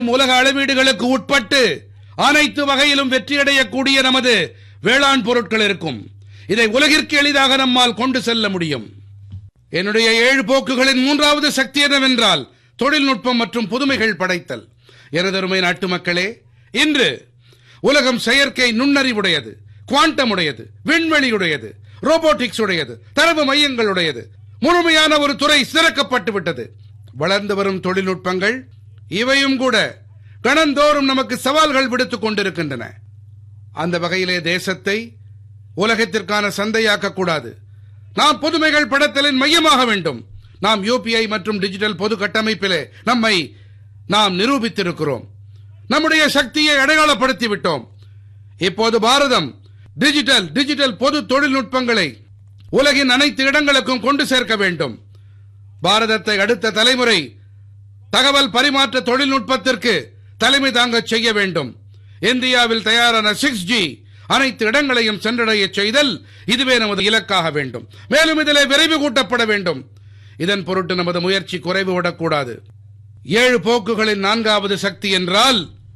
உலக அளவீடுகளுக்கு உட்பட்டு அனைத்து வகையிலும் வெற்றியடையக்கூடிய நமது வேளாண் பொருட்கள் இருக்கும் இதை உலகிற்கு எளிதாக நம்மால் கொண்டு செல்ல முடியும் என்னுடைய ஏழு போக்குகளின் மூன்றாவது சக்தி என்னவென்றால் தொழில்நுட்பம் மற்றும் புதுமைகள் படைத்தல் எனதருமை நாட்டு மக்களே இன்று உலகம் செயற்கை நுண்ணறிவுடையது குவாண்டம் உடையது விண்வெளியுடையது ரோபோட்டிக்ஸ் உடையது தரவு மையங்களுடையது முழுமையான ஒரு துறை சிறக்கப்பட்டு விட்டது வளர்ந்து வரும் தொழில்நுட்பங்கள் இவையும் கூட கணந்தோறும் நமக்கு சவால்கள் விடுத்துக் கொண்டிருக்கின்றன அந்த வகையிலே தேசத்தை உலகத்திற்கான சந்தையாக்க கூடாது நாம் புதுமைகள் படத்தலின் மையமாக வேண்டும் நாம் யூபிஐ மற்றும் டிஜிட்டல் பொது கட்டமைப்பிலே நம்மை நாம் நிரூபித்திருக்கிறோம் நம்முடைய சக்தியை அடையாளப்படுத்தி விட்டோம் இப்போது பாரதம் டிஜிட்டல் டிஜிட்டல் பொது தொழில்நுட்பங்களை உலகின் அனைத்து இடங்களுக்கும் கொண்டு சேர்க்க வேண்டும் பாரதத்தை அடுத்த தலைமுறை தகவல் பரிமாற்ற தொழில்நுட்பத்திற்கு தலைமை தாங்கச் செய்ய வேண்டும் இந்தியாவில் தயாரான சிக்ஸ் ஜி அனைத்து இடங்களையும் சென்றடைய செய்தல் இதுவே நமது இலக்காக வேண்டும் மேலும் இதிலே விரைவு கூட்டப்பட வேண்டும் இதன் பொருட்டு நமது முயற்சி குறைவு விடக்கூடாது ஏழு போக்குகளின் நான்காவது சக்தி என்றால்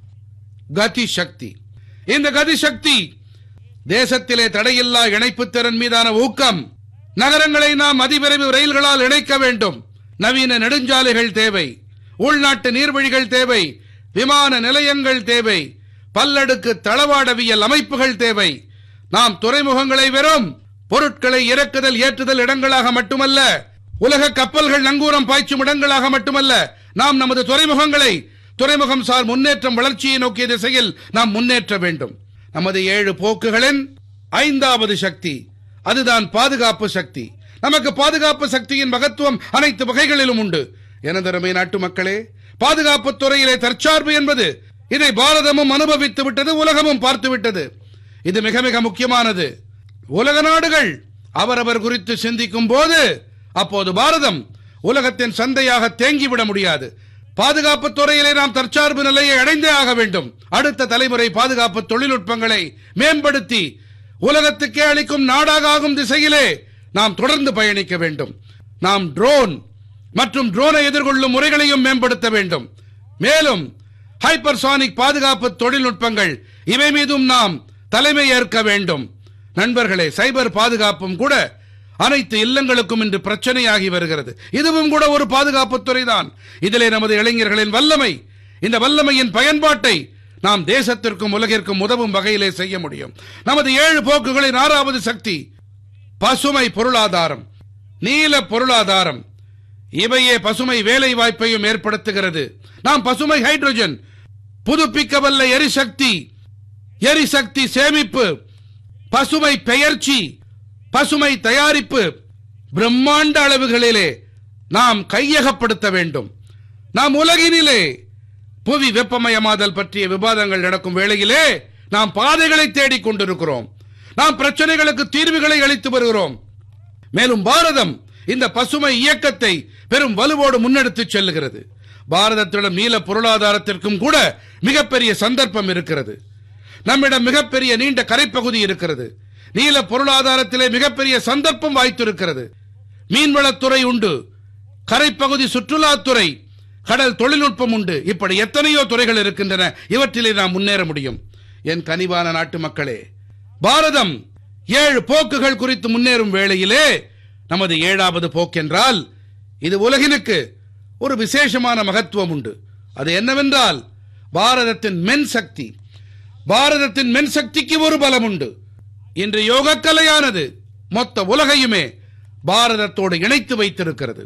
கதி சக்தி இந்த கதி சக்தி தேசத்திலே தடையில்லா இணைப்புத் திறன் மீதான ஊக்கம் நகரங்களை நாம் அதிவிரைவு ரயில்களால் இணைக்க வேண்டும் நவீன நெடுஞ்சாலைகள் தேவை உள்நாட்டு நீர்வழிகள் தேவை விமான நிலையங்கள் தேவை பல்லடுக்கு தளவாடவியல் அமைப்புகள் தேவை நாம் துறைமுகங்களை வெறும் பொருட்களை இறக்குதல் ஏற்றுதல் இடங்களாக மட்டுமல்ல உலக கப்பல்கள் நங்கூரம் பாய்ச்சும் இடங்களாக மட்டுமல்ல நாம் நமது துறைமுகங்களை துறைமுகம் சார் முன்னேற்றம் வளர்ச்சியை நோக்கிய திசையில் நாம் முன்னேற்ற வேண்டும் நமது ஏழு போக்குகளின் ஐந்தாவது சக்தி அதுதான் பாதுகாப்பு சக்தி நமக்கு பாதுகாப்பு சக்தியின் மகத்துவம் அனைத்து வகைகளிலும் உண்டு எனதருமை நாட்டு மக்களே பாதுகாப்பு துறையிலே தற்சார்பு என்பது இதை பாரதமும் அனுபவித்து விட்டது உலகமும் பார்த்து விட்டது இது மிக மிக முக்கியமானது உலக நாடுகள் அவரவர் குறித்து சிந்திக்கும் போது அப்போது பாரதம் உலகத்தின் சந்தையாக தேங்கிவிட முடியாது பாதுகாப்பு துறையிலே நாம் தற்சார்பு நிலையை அடைந்தே ஆக வேண்டும் அடுத்த தலைமுறை பாதுகாப்பு தொழில்நுட்பங்களை மேம்படுத்தி உலகத்துக்கே அளிக்கும் நாடாக ஆகும் திசையிலே நாம் தொடர்ந்து பயணிக்க வேண்டும் நாம் ட்ரோன் மற்றும் ட்ரோனை எதிர்கொள்ளும் முறைகளையும் மேம்படுத்த வேண்டும் மேலும் ஹைப்பர்சானிக் பாதுகாப்பு தொழில்நுட்பங்கள் இவை மீதும் நாம் தலைமை ஏற்க வேண்டும் நண்பர்களே சைபர் பாதுகாப்பும் கூட அனைத்து இல்லங்களுக்கும் இன்று பிரச்சனையாகி வருகிறது இதுவும் கூட ஒரு பாதுகாப்பு துறைதான் இதிலே நமது இளைஞர்களின் வல்லமை இந்த வல்லமையின் பயன்பாட்டை நாம் தேசத்திற்கும் உலகிற்கும் உதவும் வகையிலே செய்ய முடியும் நமது ஏழு போக்குகளின் ஆறாவது சக்தி பசுமை பொருளாதாரம் நீல பொருளாதாரம் இவையே பசுமை வேலை வாய்ப்பையும் ஏற்படுத்துகிறது நாம் பசுமை ஹைட்ரஜன் புதுப்பிக்கவல்ல எரிசக்தி எரிசக்தி சேமிப்பு பசுமை பெயர்ச்சி பசுமை தயாரிப்பு பிரம்மாண்ட அளவுகளிலே நாம் கையகப்படுத்த வேண்டும் நாம் உலகினிலே புவி வெப்பமயமாதல் பற்றிய விவாதங்கள் நடக்கும் வேளையிலே நாம் பாதைகளை தேடிக் கொண்டிருக்கிறோம் நாம் பிரச்சனைகளுக்கு தீர்வுகளை அளித்து வருகிறோம் மேலும் பாரதம் இந்த பசுமை இயக்கத்தை பெரும் வலுவோடு முன்னெடுத்துச் செல்லுகிறது பாரதத்திடம் நீல பொருளாதாரத்திற்கும் கூட மிகப்பெரிய சந்தர்ப்பம் இருக்கிறது நம்மிடம் மிகப்பெரிய நீண்ட கரைப்பகுதி இருக்கிறது நீல பொருளாதாரத்திலே மிகப்பெரிய சந்தர்ப்பம் வாய்த்திருக்கிறது மீன்வளத்துறை உண்டு கரைப்பகுதி சுற்றுலாத்துறை கடல் தொழில்நுட்பம் உண்டு இப்படி எத்தனையோ துறைகள் இருக்கின்றன இவற்றிலே நாம் முன்னேற முடியும் என் கனிவான நாட்டு மக்களே பாரதம் ஏழு போக்குகள் குறித்து முன்னேறும் வேளையிலே நமது ஏழாவது போக்கென்றால் இது உலகினுக்கு ஒரு விசேஷமான மகத்துவம் உண்டு அது என்னவென்றால் பாரதத்தின் மென் சக்தி பாரதத்தின் மென் சக்திக்கு ஒரு பலம் உண்டு இன்று யோகக்கலையானது மொத்த உலகையுமே பாரதத்தோடு இணைத்து வைத்திருக்கிறது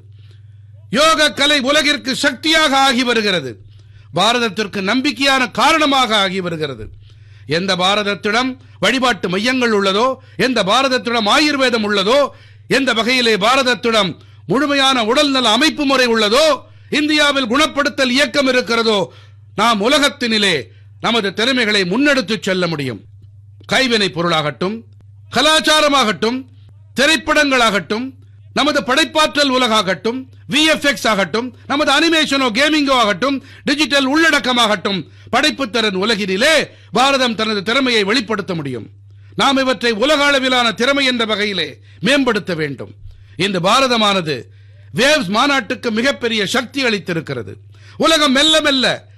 யோக கலை உலகிற்கு சக்தியாக ஆகி வருகிறது பாரதத்திற்கு நம்பிக்கையான காரணமாக ஆகி வருகிறது எந்த பாரதத்திடம் வழிபாட்டு மையங்கள் உள்ளதோ எந்த பாரதத்திடம் ஆயுர்வேதம் உள்ளதோ எந்த வகையிலே பாரதத்திடம் முழுமையான உடல்நல அமைப்பு முறை உள்ளதோ இந்தியாவில் குணப்படுத்தல் இயக்கம் இருக்கிறதோ நாம் உலகத்தினிலே நமது திறமைகளை முன்னெடுத்துச் செல்ல முடியும் கைவினை பொருளாகட்டும் கலாச்சாரமாகட்டும் திரைப்படங்களாகட்டும் நமது படைப்பாற்றல் உலகாகட்டும் விஎஃப்எக்ஸ் ஆகட்டும் நமது அனிமேஷனோ கேமிங்கோ ஆகட்டும் டிஜிட்டல் உள்ளடக்கமாகட்டும் படைப்புத்திறன் உலகினிலே பாரதம் தனது திறமையை வெளிப்படுத்த முடியும் நாம் இவற்றை உலக அளவிலான திறமை என்ற வகையிலே மேம்படுத்த வேண்டும் இந்த பாரதமானது வேவ்ஸ் மாநாட்டுக்கு மிகப்பெரிய சக்தி அளித்திருக்கிறது உலகம் மெல்ல மெல்ல